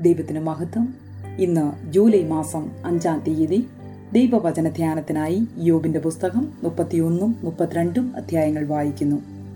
ദൈവത്തിന് മഹത്വം ഇന്ന് ജൂലൈ മാസം അഞ്ചാം തീയതി ദൈവവചന ധ്യാനത്തിനായി യോബിന്റെ പുസ്തകം മുപ്പത്തിയൊന്നും മുപ്പത്തിരണ്ടും അധ്യായങ്ങൾ വായിക്കുന്നു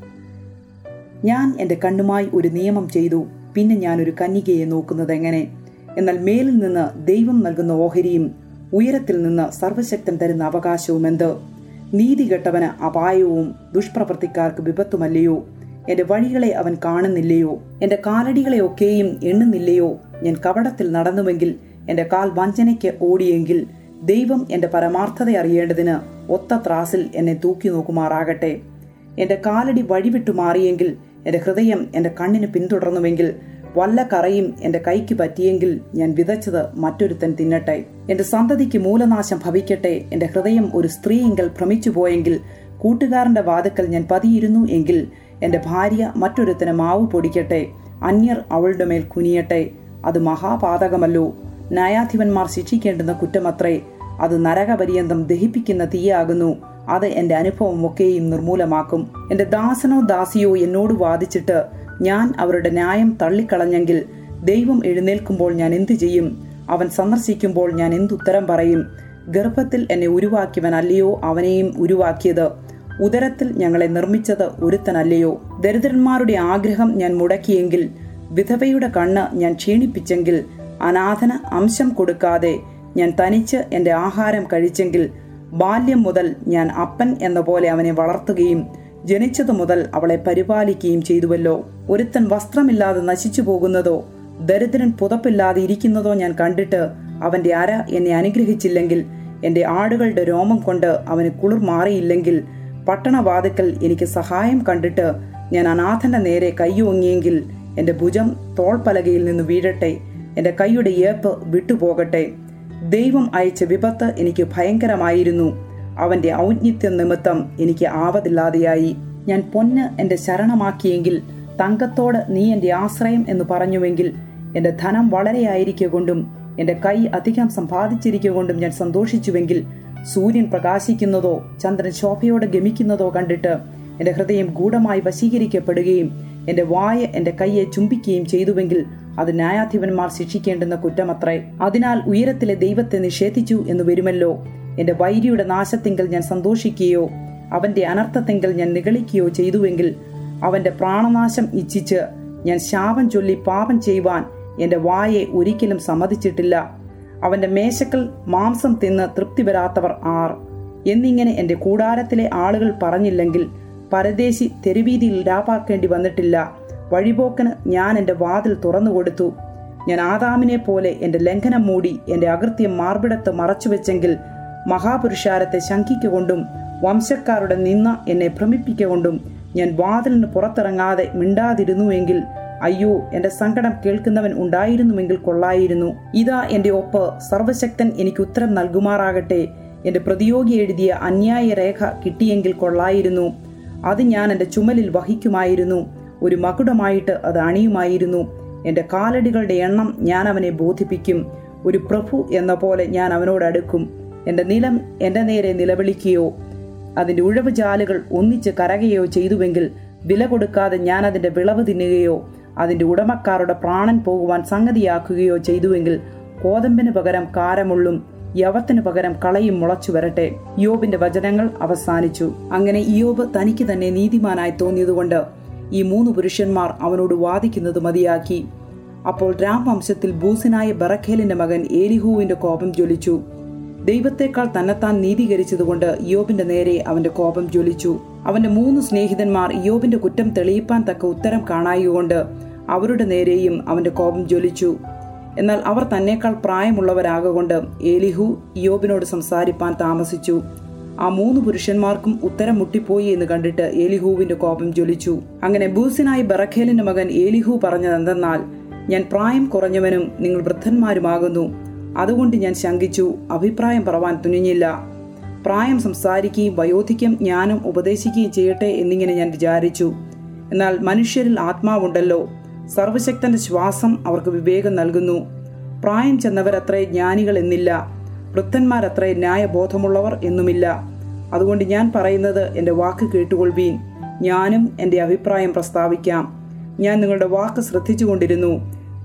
ഞാൻ എൻ്റെ കണ്ണുമായി ഒരു നിയമം ചെയ്തു പിന്നെ ഞാൻ ഒരു കന്യകയെ നോക്കുന്നത് എങ്ങനെ എന്നാൽ മേലിൽ നിന്ന് ദൈവം നൽകുന്ന ഓഹരിയും ഉയരത്തിൽ നിന്ന് സർവശക്തൻ തരുന്ന അവകാശവും എന്ത് നീതി കെട്ടവന് അപായവും ദുഷ്പ്രവർത്തിക്കാർക്ക് വിപത്തുമല്ലയോ എന്റെ വഴികളെ അവൻ കാണുന്നില്ലയോ എന്റെ കാലടികളെ ഒക്കെയും എണ്ണുന്നില്ലയോ ഞാൻ കപടത്തിൽ നടന്നുവെങ്കിൽ എന്റെ കാൽ വഞ്ചനയ്ക്ക് ഓടിയെങ്കിൽ ദൈവം എന്റെ പരമാർത്ഥത അറിയേണ്ടതിന് ഒത്ത ത്രാസിൽ എന്നെ തൂക്കി നോക്കുമാറാകട്ടെ എന്റെ കാലടി വഴിവിട്ടു മാറിയെങ്കിൽ എന്റെ ഹൃദയം എന്റെ കണ്ണിന് പിന്തുടർന്നുവെങ്കിൽ വല്ല കറയും എന്റെ കൈക്ക് പറ്റിയെങ്കിൽ ഞാൻ വിതച്ചത് മറ്റൊരുത്തൻ തിന്നട്ടെ എന്റെ സന്തതിക്ക് മൂലനാശം ഭവിക്കട്ടെ എന്റെ ഹൃദയം ഒരു സ്ത്രീയെങ്കിൽ ഭ്രമിച്ചു പോയെങ്കിൽ കൂട്ടുകാരന്റെ വാതുക്കൽ ഞാൻ പതിയിരുന്നു എങ്കിൽ എന്റെ ഭാര്യ മറ്റൊരുത്തന് മാവ് പൊടിക്കട്ടെ അന്യർ അവളുടെ മേൽ കുനിയട്ടെ അത് മഹാപാതകമല്ലോ ന്യായാധിപന്മാർ ശിക്ഷിക്കേണ്ടുന്ന കുറ്റമത്രേ അത് നരകപര്യന്തം ദഹിപ്പിക്കുന്ന തീയാകുന്നു അത് എന്റെ അനുഭവം ഒക്കെയും നിർമൂലമാക്കും എന്റെ ദാസനോ ദാസിയോ എന്നോട് വാദിച്ചിട്ട് ഞാൻ അവരുടെ ന്യായം തള്ളിക്കളഞ്ഞെങ്കിൽ ദൈവം എഴുന്നേൽക്കുമ്പോൾ ഞാൻ എന്തു ചെയ്യും അവൻ സന്ദർശിക്കുമ്പോൾ ഞാൻ എന്തുത്തരം പറയും ഗർഭത്തിൽ എന്നെ ഉരുവാക്കിയവൻ അല്ലയോ അവനെയും ഉരുവാക്കിയത് ഉദരത്തിൽ ഞങ്ങളെ നിർമ്മിച്ചത് ഒരുത്തനല്ലയോ ദരിദ്രന്മാരുടെ ആഗ്രഹം ഞാൻ മുടക്കിയെങ്കിൽ വിധവയുടെ കണ്ണ് ഞാൻ ക്ഷീണിപ്പിച്ചെങ്കിൽ അനാഥന് അംശം കൊടുക്കാതെ ഞാൻ തനിച്ച് എന്റെ ആഹാരം കഴിച്ചെങ്കിൽ ബാല്യം മുതൽ ഞാൻ അപ്പൻ എന്ന പോലെ അവനെ വളർത്തുകയും ജനിച്ചതു മുതൽ അവളെ പരിപാലിക്കുകയും ചെയ്തുവല്ലോ ഒരുത്തൻ വസ്ത്രമില്ലാതെ നശിച്ചു പോകുന്നതോ ദരിദ്രൻ പുതപ്പില്ലാതെ ഇരിക്കുന്നതോ ഞാൻ കണ്ടിട്ട് അവന്റെ അര എന്നെ അനുഗ്രഹിച്ചില്ലെങ്കിൽ എന്റെ ആടുകളുടെ രോമം കൊണ്ട് അവന് കുളിർ മാറിയില്ലെങ്കിൽ പട്ടണവാതിക്കൽ എനിക്ക് സഹായം കണ്ടിട്ട് ഞാൻ അനാഥന്റെ നേരെ കൈയോങ്ങിയെങ്കിൽ എന്റെ ഭുജം തോൾപ്പലകയിൽ നിന്ന് വീഴട്ടെ എന്റെ കൈയുടെ ഏപ്പ് വിട്ടുപോകട്ടെ ദൈവം അയച്ച വിപത്ത് എനിക്ക് ഭയങ്കരമായിരുന്നു അവന്റെ ഔന്നത്യം നിമിത്തം എനിക്ക് ആവതില്ലാതെയായി ഞാൻ പൊന്ന് എന്റെ ശരണമാക്കിയെങ്കിൽ തങ്കത്തോട് നീ എന്റെ ആശ്രയം എന്ന് പറഞ്ഞുവെങ്കിൽ എന്റെ ധനം വളരെയായിരിക്കൊണ്ടും എന്റെ കൈ അധികം സമ്പാദിച്ചിരിക്കൊണ്ടും ഞാൻ സന്തോഷിച്ചുവെങ്കിൽ സൂര്യൻ പ്രകാശിക്കുന്നതോ ചന്ദ്രൻ ശോഭയോടെ ഗമിക്കുന്നതോ കണ്ടിട്ട് എന്റെ ഹൃദയം ഗൂഢമായി വശീകരിക്കപ്പെടുകയും എന്റെ വായ എന്റെ കൈയെ ചുംബിക്കുകയും ചെയ്തുവെങ്കിൽ അത് ന്യായാധിപന്മാർ ശിക്ഷിക്കേണ്ടുന്ന കുറ്റമത്രേ അതിനാൽ ഉയരത്തിലെ ദൈവത്തെ നിഷേധിച്ചു എന്ന് വരുമല്ലോ എന്റെ വൈരിയുടെ നാശത്തിങ്കൽ ഞാൻ സന്തോഷിക്കുകയോ അവന്റെ അനർത്ഥത്തിങ്കൽ ഞാൻ നിഗളിക്കുകയോ ചെയ്തുവെങ്കിൽ അവന്റെ പ്രാണനാശം ഇച്ഛിച്ച് ഞാൻ ശാപം ചൊല്ലി പാപം ചെയ്യുവാൻ എന്റെ വായെ ഒരിക്കലും സമ്മതിച്ചിട്ടില്ല അവന്റെ മേശക്കൾ മാംസം തിന്ന് തൃപ്തി വരാത്തവർ ആർ എന്നിങ്ങനെ എന്റെ കൂടാരത്തിലെ ആളുകൾ പറഞ്ഞില്ലെങ്കിൽ പരദേശി തെരുവീതിയിൽ രാപ്പാക്കേണ്ടി വന്നിട്ടില്ല വഴിപോക്കന് ഞാൻ എന്റെ വാതിൽ തുറന്നു കൊടുത്തു ഞാൻ ആദാമിനെ പോലെ എന്റെ ലംഘനം മൂടി എന്റെ അകൃത്യം മാർബിടത്ത് മറച്ചുവെച്ചെങ്കിൽ മഹാപുരുഷാരത്തെ ശങ്കിക്കൊണ്ടും വംശക്കാരുടെ നിന്ന എന്നെ ഭ്രമിപ്പിക്കൊണ്ടും ഞാൻ വാതിലിന് പുറത്തിറങ്ങാതെ മിണ്ടാതിരുന്നുവെങ്കിൽ അയ്യോ എന്റെ സങ്കടം കേൾക്കുന്നവൻ ഉണ്ടായിരുന്നുവെങ്കിൽ കൊള്ളായിരുന്നു ഇതാ എന്റെ ഒപ്പ് സർവശക്തൻ എനിക്ക് ഉത്തരം നൽകുമാറാകട്ടെ എന്റെ പ്രതിയോഗി എഴുതിയ അന്യായ രേഖ കിട്ടിയെങ്കിൽ കൊള്ളായിരുന്നു അത് ഞാൻ എന്റെ ചുമലിൽ വഹിക്കുമായിരുന്നു ഒരു മകുടമായിട്ട് അത് അണിയുമായിരുന്നു എന്റെ കാലടികളുടെ എണ്ണം ഞാൻ അവനെ ബോധിപ്പിക്കും ഒരു പ്രഭു എന്ന പോലെ ഞാൻ അവനോട് അടുക്കും എന്റെ നിലം എന്റെ നേരെ നിലവിളിക്കുകയോ അതിന്റെ ഉഴവ് ജാലുകൾ ഒന്നിച്ച് കരകയോ ചെയ്തുവെങ്കിൽ വില കൊടുക്കാതെ ഞാൻ അതിന്റെ വിളവ് തിന്നുകയോ അതിന്റെ ഉടമക്കാരുടെ പ്രാണൻ പോകുവാൻ സംഗതിയാക്കുകയോ ചെയ്തുവെങ്കിൽ കോതമ്പിന് പകരം കാരമുള്ളും യവത്തിന് പകരം കളയും മുളച്ചു വരട്ടെ യോബിന്റെ വചനങ്ങൾ അവസാനിച്ചു അങ്ങനെ ഇയോബ് തനിക്ക് തന്നെ നീതിമാനായി തോന്നിയതുകൊണ്ട് ഈ മൂന്ന് പുരുഷന്മാർ അവനോട് വാദിക്കുന്നത് മതിയാക്കി അപ്പോൾ രാംവംശത്തിൽ ബൂസിനായ ബറഖേലിന്റെ മകൻ ഏലിഹുവിന്റെ കോപം ജ്വലിച്ചു ദൈവത്തെക്കാൾ തന്നെത്താൻ നീതീകരിച്ചതുകൊണ്ട് യോബിന്റെ നേരെ അവന്റെ കോപം ജ്വലിച്ചു അവന്റെ മൂന്ന് സ്നേഹിതന്മാർ യോബിന്റെ കുറ്റം തെളിയിപ്പാൻ തക്ക ഉത്തരം കാണായുകൊണ്ട് അവരുടെ നേരെയും അവന്റെ കോപം ജ്വലിച്ചു എന്നാൽ അവർ തന്നേക്കാൾ പ്രായമുള്ളവരാകൊണ്ട് ഏലിഹു യോബിനോട് സംസാരിപ്പാൻ താമസിച്ചു ആ മൂന്ന് പുരുഷന്മാർക്കും ഉത്തരം മുട്ടിപ്പോയി എന്ന് കണ്ടിട്ട് ഏലിഹുവിന്റെ കോപം ജ്വലിച്ചു അങ്ങനെ ബൂസിനായി ബറഖേലിന്റെ മകൻ ഏലിഹു പറഞ്ഞതെന്തെന്നാൽ ഞാൻ പ്രായം കുറഞ്ഞവനും നിങ്ങൾ വൃദ്ധന്മാരുമാകുന്നു അതുകൊണ്ട് ഞാൻ ശങ്കിച്ചു അഭിപ്രായം പറവാൻ തുനിഞ്ഞില്ല പ്രായം സംസാരിക്കുകയും വയോധിക്യം ജ്ഞാനം ഉപദേശിക്കുകയും ചെയ്യട്ടെ എന്നിങ്ങനെ ഞാൻ വിചാരിച്ചു എന്നാൽ മനുഷ്യരിൽ ആത്മാവുണ്ടല്ലോ സർവശക്തന്റെ ശ്വാസം അവർക്ക് വിവേകം നൽകുന്നു പ്രായം ചെന്നവരത്രേ ജ്ഞാനികൾ എന്നില്ല വൃദ്ധന്മാരത്രേ ന്യായബോധമുള്ളവർ എന്നുമില്ല അതുകൊണ്ട് ഞാൻ പറയുന്നത് എൻ്റെ വാക്ക് കേട്ടുകൊള്ളുവീൻ ഞാനും എൻ്റെ അഭിപ്രായം പ്രസ്താവിക്കാം ഞാൻ നിങ്ങളുടെ വാക്ക് ശ്രദ്ധിച്ചുകൊണ്ടിരുന്നു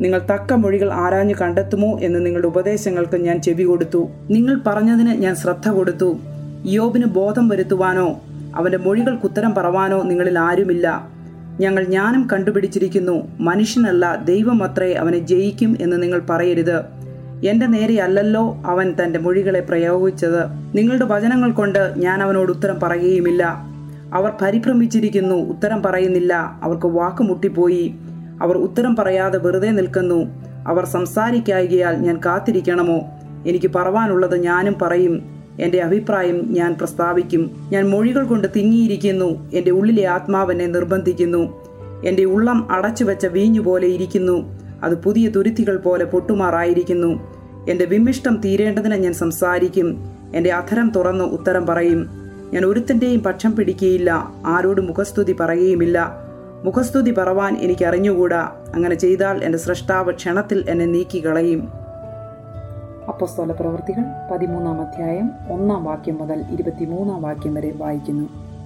നിങ്ങൾ തക്ക മൊഴികൾ ആരാഞ്ഞു കണ്ടെത്തുമോ എന്ന് നിങ്ങളുടെ ഉപദേശങ്ങൾക്ക് ഞാൻ ചെവി കൊടുത്തു നിങ്ങൾ പറഞ്ഞതിന് ഞാൻ ശ്രദ്ധ കൊടുത്തു യോബിന് ബോധം വരുത്തുവാനോ അവന്റെ മൊഴികൾക്ക് ഉത്തരം പറവാനോ നിങ്ങളിൽ ആരുമില്ല ഞങ്ങൾ ജ്ഞാനം കണ്ടുപിടിച്ചിരിക്കുന്നു മനുഷ്യനല്ല ദൈവമത്രേ അവനെ ജയിക്കും എന്ന് നിങ്ങൾ പറയരുത് എന്റെ നേരെയല്ലല്ലോ അവൻ തന്റെ മൊഴികളെ പ്രയോഗിച്ചത് നിങ്ങളുടെ വചനങ്ങൾ കൊണ്ട് ഞാൻ അവനോട് ഉത്തരം പറയുകയുമില്ല അവർ പരിഭ്രമിച്ചിരിക്കുന്നു ഉത്തരം പറയുന്നില്ല അവർക്ക് വാക്കുമുട്ടിപ്പോയി അവർ ഉത്തരം പറയാതെ വെറുതെ നിൽക്കുന്നു അവർ സംസാരിക്കായികയാൽ ഞാൻ കാത്തിരിക്കണമോ എനിക്ക് പറവാനുള്ളത് ഞാനും പറയും എന്റെ അഭിപ്രായം ഞാൻ പ്രസ്താവിക്കും ഞാൻ മൊഴികൾ കൊണ്ട് തിങ്ങിയിരിക്കുന്നു എന്റെ ഉള്ളിലെ ആത്മാവെന്നെ നിർബന്ധിക്കുന്നു എന്റെ ഉള്ളം അടച്ചുവെച്ച വീഞ്ഞു പോലെ ഇരിക്കുന്നു അത് പുതിയ തുരുത്തികൾ പോലെ പൊട്ടുമാറായിരിക്കുന്നു എന്റെ വിമിഷ്ടം തീരേണ്ടതിന് ഞാൻ സംസാരിക്കും എന്റെ അധരം തുറന്ന് ഉത്തരം പറയും ഞാൻ ഒരുത്തന്റെയും പക്ഷം പിടിക്കുകയില്ല ആരോടും മുഖസ്തുതി പറയുകയുമില്ല മുഖസ്തുതി പറവാൻ എനിക്ക് അറിഞ്ഞുകൂടാ അങ്ങനെ ചെയ്താൽ എന്റെ സൃഷ്ടാവ് ക്ഷണത്തിൽ എന്നെ നീക്കി കളയും അപ്പസ്തോല പ്രവൃത്തികൾ പതിമൂന്നാം അധ്യായം ഒന്നാം വാക്യം മുതൽ ഇരുപത്തിമൂന്നാം വാക്യം വരെ വായിക്കുന്നു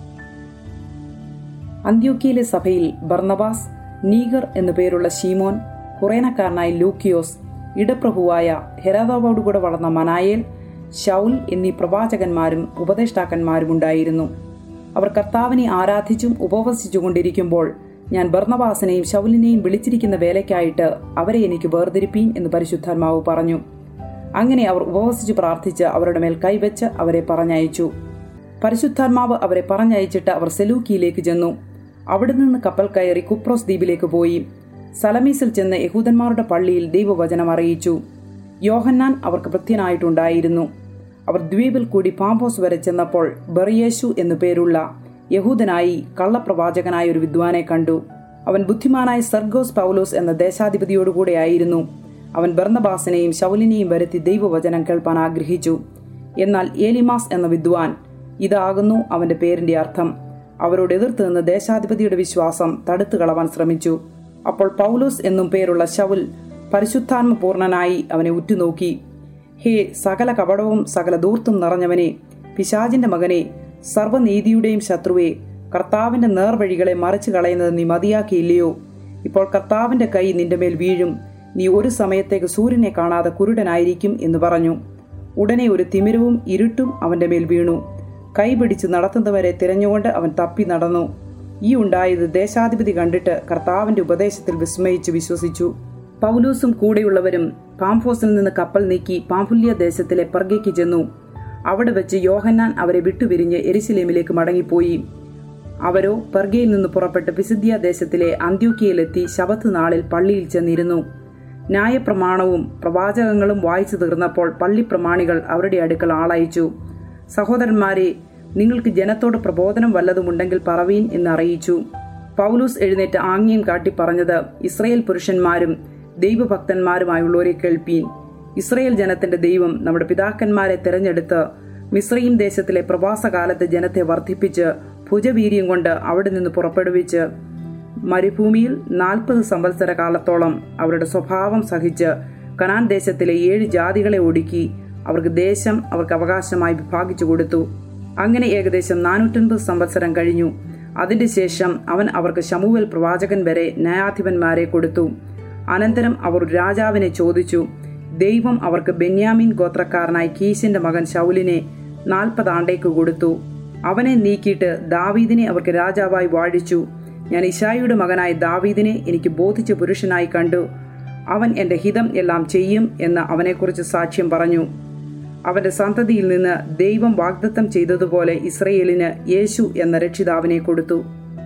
അന്ത്യോക്കിയിലെ സഭയിൽ ബർണബാസ് നീഗർ എന്നു പേരുള്ള ഷീമോൻ കുറേനക്കാരനായ ലൂക്കിയോസ് ഇടപ്രഭുവായ ഹെരാദാവോടുകൂടെ വളർന്ന മനായേൽ ഷൗൽ എന്നീ പ്രവാചകന്മാരും ഉപദേഷ്ടാക്കന്മാരും ഉണ്ടായിരുന്നു അവർ കർത്താവിനെ ആരാധിച്ചും ഉപവസിച്ചുകൊണ്ടിരിക്കുമ്പോൾ ഞാൻ ബർണബാസിനെയും ഷൗലിനെയും വിളിച്ചിരിക്കുന്ന വേലയ്ക്കായിട്ട് അവരെ എനിക്ക് വേർതിരിപ്പീൻ എന്ന് പരിശുദ്ധാത്മാവ് പറഞ്ഞു അങ്ങനെ അവർ ഉപവസിച്ച് പ്രാർത്ഥിച്ച് അവരുടെ മേൽ കൈവച്ച് അവരെ പറഞ്ഞയച്ചു പരിശുദ്ധാത്മാവ് അവരെ പറഞ്ഞയച്ചിട്ട് അവർ സെലൂക്കിയിലേക്ക് ചെന്നു അവിടെ നിന്ന് കപ്പൽ കയറി കുപ്രോസ് ദ്വീപിലേക്ക് പോയി സലമീസിൽ ചെന്ന് യഹൂദന്മാരുടെ പള്ളിയിൽ ദൈവവചനം അറിയിച്ചു യോഹന്നാൻ അവർക്ക് ഭൃത്യനായിട്ടുണ്ടായിരുന്നു അവർ ദ്വീപിൽ കൂടി പാമ്പോസ് വരെ ചെന്നപ്പോൾ ബറിയേശു എന്നു പേരുള്ള യഹൂദനായി കള്ളപ്രവാചകനായ ഒരു വിദ്വാനെ കണ്ടു അവൻ ബുദ്ധിമാനായ സർഗോസ് പൗലോസ് എന്ന ദേശാധിപതിയോടുകൂടെയായിരുന്നു അവൻ ബർണബാസിനെയും ശൗലിനെയും വരുത്തി ദൈവവചനം കേൾപ്പാൻ ആഗ്രഹിച്ചു എന്നാൽ ഏലിമാസ് എന്ന വിദ്വാൻ ഇതാകുന്നു അവന്റെ പേരിന്റെ അർത്ഥം അവരോട് എതിർത്ത് നിന്ന് ദേശാധിപതിയുടെ വിശ്വാസം തടുത്തു കളവാൻ ശ്രമിച്ചു അപ്പോൾ പൗലോസ് എന്നും പേരുള്ള ശൗൽ പരിശുദ്ധാത്മ പൂർണനായി അവനെ ഉറ്റുനോക്കി ഹേ സകല കപടവും സകല ദൂർത്തും നിറഞ്ഞവനെ പിശാജിന്റെ മകനെ സർവ്വനീതിയുടെയും ശത്രുവെ കർത്താവിന്റെ നേർവഴികളെ മറിച്ചു കളയുന്നത് നീ മതിയാക്കിയില്ലയോ ഇപ്പോൾ കർത്താവിന്റെ കൈ നിന്റെ മേൽ വീഴും നീ ഒരു സമയത്തേക്ക് സൂര്യനെ കാണാതെ കുരുടനായിരിക്കും എന്ന് പറഞ്ഞു ഉടനെ ഒരു തിമിരവും ഇരുട്ടും അവന്റെ മേൽ വീണു കൈപിടിച്ച് നടത്തുന്നവരെ തിരഞ്ഞുകൊണ്ട് അവൻ തപ്പി നടന്നു ഈ ഉണ്ടായത് ദേശാധിപതി കണ്ടിട്ട് കർത്താവിന്റെ ഉപദേശത്തിൽ വിസ്മയിച്ചു വിശ്വസിച്ചു പൗലൂസും കൂടെയുള്ളവരും പാംഫോസിൽ നിന്ന് കപ്പൽ നീക്കി പാംഫുല്യ ദേശത്തിലെ പർഗയ്ക്ക് ചെന്നു അവിടെ വെച്ച് യോഹന്നാൻ അവരെ വിട്ടുപിരിഞ്ഞ് എരിശിലേമിലേക്ക് മടങ്ങിപ്പോയി അവരോ പെർഗയിൽ നിന്ന് പുറപ്പെട്ട് പിസിദ്യ ദേശത്തിലെ അന്ത്യോക്കിയയിലെത്തി ശബത്ത് നാളിൽ പള്ളിയിൽ ചെന്നിരുന്നു ന്യായപ്രമാണവും പ്രവാചകങ്ങളും വായിച്ചു തീർന്നപ്പോൾ പള്ളിപ്രമാണികൾ അവരുടെ അടുക്കൽ ആളയച്ചു സഹോദരന്മാരെ നിങ്ങൾക്ക് ജനത്തോട് പ്രബോധനം വല്ലതുമുണ്ടെങ്കിൽ പറവീൻ എന്ന് അറിയിച്ചു പൗലൂസ് എഴുന്നേറ്റ് ആംഗ്യം കാട്ടി പറഞ്ഞത് ഇസ്രയേൽ പുരുഷന്മാരും ദൈവഭക്തന്മാരുമായുള്ളവരെ കേൾപ്പീൻ ഇസ്രയേൽ ജനത്തിന്റെ ദൈവം നമ്മുടെ പിതാക്കന്മാരെ തെരഞ്ഞെടുത്ത് മിശ്രയും ദേശത്തിലെ പ്രവാസകാലത്ത് ജനത്തെ വർദ്ധിപ്പിച്ച് ഭുജവീര്യം കൊണ്ട് അവിടെ നിന്ന് പുറപ്പെടുവിച്ച് മരുഭൂമിയിൽ നാൽപ്പത് സംവത്സര കാലത്തോളം അവരുടെ സ്വഭാവം സഹിച്ച് കനാൻ ദേശത്തിലെ ഏഴ് ജാതികളെ ഒടുക്കി അവർക്ക് ദേശം അവർക്ക് അവകാശമായി വിഭാഗിച്ചു കൊടുത്തു അങ്ങനെ ഏകദേശം നാനൂറ്റൻപത് സംവത്സരം കഴിഞ്ഞു അതിന്റെ ശേഷം അവൻ അവർക്ക് ശമുവൽ പ്രവാചകൻ വരെ ന്യായാധിപന്മാരെ കൊടുത്തു അനന്തരം അവർ രാജാവിനെ ചോദിച്ചു ദൈവം അവർക്ക് ബെന്യാമിൻ ഗോത്രക്കാരനായ കീശിന്റെ മകൻ ശൗലിനെ നാൽപ്പത് ആണ്ടേക്ക് കൊടുത്തു അവനെ നീക്കിയിട്ട് ദാവീദിനെ അവർക്ക് രാജാവായി വാഴിച്ചു ഞാൻ ഇഷായിയുടെ മകനായ ദാവീദിനെ എനിക്ക് ബോധിച്ച പുരുഷനായി കണ്ടു അവൻ എന്റെ ഹിതം എല്ലാം ചെയ്യും എന്ന് അവനെക്കുറിച്ച് സാക്ഷ്യം പറഞ്ഞു അവന്റെ സന്തതിയിൽ നിന്ന് ദൈവം വാഗ്ദത്തം ചെയ്തതുപോലെ ഇസ്രയേലിന് യേശു എന്ന രക്ഷിതാവിനെ കൊടുത്തു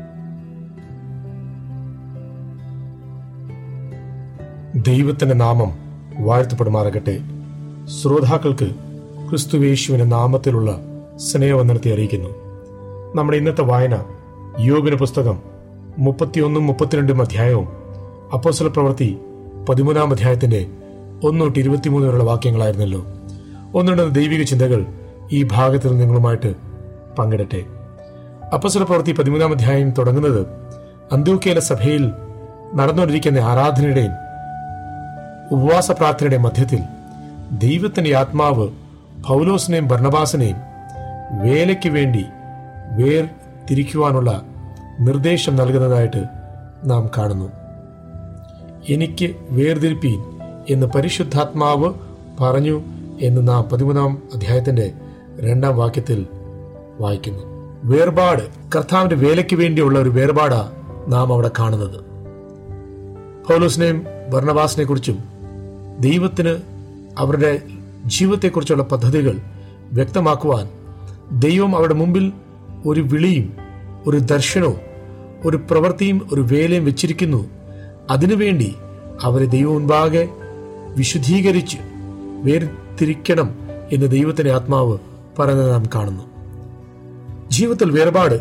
ദൈവത്തിന്റെ നാമം വാഴ്ത്തപ്പെടുമാറാകട്ടെ ശ്രോതാക്കൾക്ക് ക്രിസ്തുവേശുവിന്റെ നാമത്തിലുള്ള സ്നേഹവന്ദനത്തെ അറിയിക്കുന്നു നമ്മുടെ ഇന്നത്തെ വായന യോബിന് പുസ്തകം മുപ്പത്തിയൊന്നും മുപ്പത്തിരണ്ടും അധ്യായവും അപ്പോസല പ്രവൃത്തി പതിമൂന്നാം അധ്യായത്തിന്റെ ഒന്നൊട്ട് ഇരുപത്തിമൂന്ന് വരെയുള്ള വാക്യങ്ങളായിരുന്നല്ലോ ഒന്നുണ്ട് ദൈവിക ചിന്തകൾ ഈ ഭാഗത്തിൽ നിങ്ങളുമായിട്ട് പങ്കിടട്ടെ അപ്പസല പ്രവൃത്തി പതിമൂന്നാം അധ്യായം തുടങ്ങുന്നത് അന്ത്യോക്കയിലെ സഭയിൽ നടന്നുകൊണ്ടിരിക്കുന്ന ആരാധനയുടെയും ഉപവാസ പ്രാർത്ഥനയുടെ മധ്യത്തിൽ ദൈവത്തിന്റെ ആത്മാവ് പൗലോസിനെയും ഭർണബാസിനെയും വേലയ്ക്ക് വേണ്ടി വേർ തിരിക്കുവാനുള്ള നിർദ്ദേശം നൽകുന്നതായിട്ട് നാം കാണുന്നു എനിക്ക് വേർതിരിപ്പീൻ എന്ന് പരിശുദ്ധാത്മാവ് പറഞ്ഞു എന്ന് നാം പതിമൂന്നാം അധ്യായത്തിന്റെ രണ്ടാം വാക്യത്തിൽ വായിക്കുന്നു വേർപാട് കർത്താവിന്റെ വേലയ്ക്ക് വേണ്ടിയുള്ള ഒരു വേർപാടാ നാം അവിടെ കാണുന്നത് പൗലോസിനെയും ഭർണവാസിനെ കുറിച്ചും ദൈവത്തിന് അവരുടെ ജീവിതത്തെക്കുറിച്ചുള്ള പദ്ധതികൾ വ്യക്തമാക്കുവാൻ ദൈവം അവരുടെ മുമ്പിൽ ഒരു വിളിയും ഒരു ദർശനവും ഒരു പ്രവൃത്തിയും ഒരു വേലയും വെച്ചിരിക്കുന്നു അതിനുവേണ്ടി അവരെ ദൈവം മുൻപാകെ വിശുദ്ധീകരിച്ച് വേർതിരിക്കണം എന്ന് ദൈവത്തിന്റെ ആത്മാവ് പറയുന്നത് നാം കാണുന്നു ജീവിതത്തിൽ വേർപാട്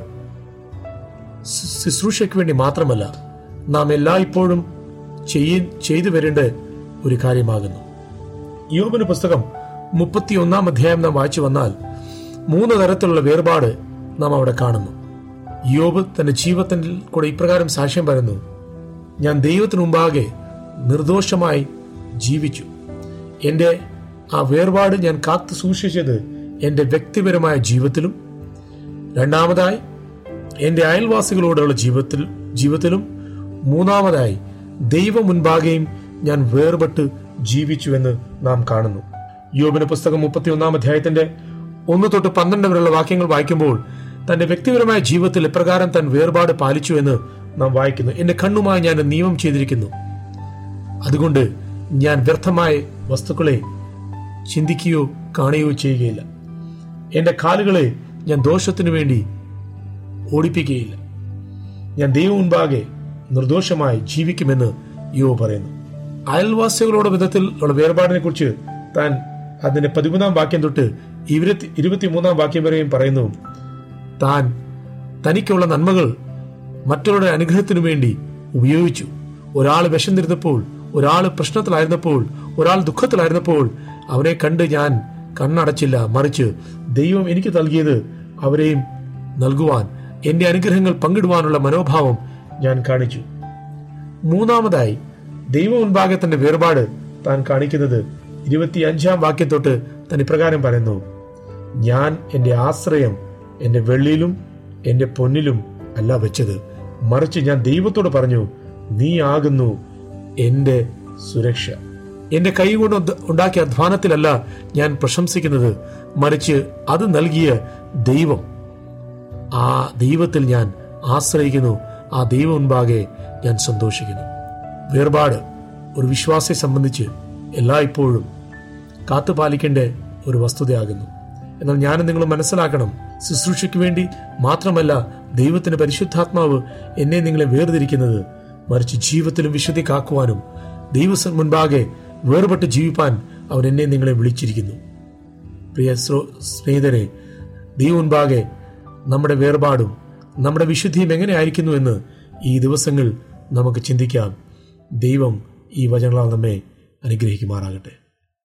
ശു- ശുശ്രൂഷയ്ക്ക് വേണ്ടി മാത്രമല്ല നാം എല്ലായ്പ്പോഴും ചെയ്യ ചെയ്തു വരേണ്ട ഒരു കാര്യമാകുന്നു യോബിന് പുസ്തകം മുപ്പത്തി ഒന്നാം അധ്യായം നാം വായിച്ചു വന്നാൽ മൂന്ന് തരത്തിലുള്ള വേർപാട് നാം അവിടെ കാണുന്നു യോബ് തന്റെ ജീവിതത്തിൽ കൂടെ ഇപ്രകാരം സാക്ഷ്യം പറയുന്നു ഞാൻ ദൈവത്തിനു മുമ്പാകെ നിർദോഷമായി ജീവിച്ചു എൻ്റെ ആ വേർപാട് ഞാൻ കാത്തു സൂക്ഷിച്ചത് എൻ്റെ വ്യക്തിപരമായ ജീവിതത്തിലും രണ്ടാമതായി എൻ്റെ അയൽവാസികളോടുള്ള ജീവിതത്തിൽ ജീവിതത്തിലും മൂന്നാമതായി ദൈവം മുൻപാകെയും ഞാൻ വേർപെട്ട് ജീവിച്ചുവെന്ന് നാം കാണുന്നു യോബിന്റെ പുസ്തകം മുപ്പത്തിയൊന്നാം അധ്യായത്തിന്റെ ഒന്ന് തൊട്ട് പന്ത്രണ്ട് വരെയുള്ള വാക്യങ്ങൾ വായിക്കുമ്പോൾ തന്റെ വ്യക്തിപരമായ ജീവിതത്തിൽ എപ്രകാരം താൻ വേർപാട് പാലിച്ചു എന്ന് നാം വായിക്കുന്നു എന്റെ കണ്ണുമായി ഞാൻ നിയമം ചെയ്തിരിക്കുന്നു അതുകൊണ്ട് ഞാൻ വ്യർത്ഥമായ വസ്തുക്കളെ ചിന്തിക്കുകയോ കാണുകയോ ചെയ്യുകയില്ല എന്റെ കാലുകളെ ഞാൻ ദോഷത്തിനു വേണ്ടി ഓടിപ്പിക്കുകയില്ല ഞാൻ ദൈവം മുൻപാകെ നിർദോഷമായി ജീവിക്കുമെന്ന് യോ പറയുന്നു അയൽവാസികളോട് വിധത്തിൽ ഉള്ള വേർപാടിനെ കുറിച്ച് താൻ അതിന്റെ പതിമൂന്നാം വാക്യം തൊട്ട് ഇരുപത്തി ഇരുപത്തിമൂന്നാം വാക്യം വരെയും പറയുന്നു താൻ തനിക്കുള്ള നന്മകൾ മറ്റുള്ളവരുടെ അനുഗ്രഹത്തിനു വേണ്ടി ഉപയോഗിച്ചു ഒരാൾ വിശന്നിരുന്നപ്പോൾ ഒരാൾ പ്രശ്നത്തിലായിരുന്നപ്പോൾ ഒരാൾ ദുഃഖത്തിലായിരുന്നപ്പോൾ അവനെ കണ്ട് ഞാൻ കണ്ണടച്ചില്ല മറിച്ച് ദൈവം എനിക്ക് നൽകിയത് അവരെയും നൽകുവാൻ എന്റെ അനുഗ്രഹങ്ങൾ പങ്കിടുവാനുള്ള മനോഭാവം ഞാൻ കാണിച്ചു മൂന്നാമതായി ദൈവം മുൻപാകെ തന്റെ വേർപാട് താൻ കാണിക്കുന്നത് ഇരുപത്തി അഞ്ചാം വാക്യം തൊട്ട് താൻ ഇപ്രകാരം പറയുന്നു ഞാൻ എന്റെ ആശ്രയം എന്റെ വെള്ളിയിലും എന്റെ പൊന്നിലും അല്ല വെച്ചത് മറിച്ച് ഞാൻ ദൈവത്തോട് പറഞ്ഞു നീ ആകുന്നു എന്റെ സുരക്ഷ എന്റെ കൈ കൊണ്ട് ഉണ്ട- ഉണ്ടാക്കിയ അധ്വാനത്തിലല്ല ഞാൻ പ്രശംസിക്കുന്നത് മറിച്ച് അത് നൽകിയ ദൈവം ആ ദൈവത്തിൽ ഞാൻ ആശ്രയിക്കുന്നു ആ ദൈവം മുൻപാകെ ഞാൻ സന്തോഷിക്കുന്നു വേർപാട് ഒരു വിശ്വാസിയെ സംബന്ധിച്ച് എല്ലായ്പ്പോഴും കാത്തുപാലിക്കേണ്ട ഒരു വസ്തുതയാകുന്നു എന്നാൽ ഞാനും നിങ്ങൾ മനസ്സിലാക്കണം ശുശ്രൂഷയ്ക്ക് വേണ്ടി മാത്രമല്ല ദൈവത്തിന്റെ പരിശുദ്ധാത്മാവ് എന്നെ നിങ്ങളെ വേർതിരിക്കുന്നത് മറിച്ച് ജീവിതത്തിലും വിശുദ്ധി കാക്കുവാനും ദൈവസം മുൻപാകെ വേർപെട്ട് ജീവിപ്പാൻ അവൻ എന്നെ നിങ്ങളെ വിളിച്ചിരിക്കുന്നു പ്രിയ ശ്രോ- സ്നേഹിതരെ ദൈവം മുൻപാകെ നമ്മുടെ വേർപാടും നമ്മുടെ വിശുദ്ധിയും എങ്ങനെയായിരിക്കുന്നു എന്ന് ഈ ദിവസങ്ങൾ നമുക്ക് ചിന്തിക്കാം ദൈവം ഈ വചനങ്ങളാൽ നമ്മെ അനുഗ്രഹിക്കുമാറാകട്ടെ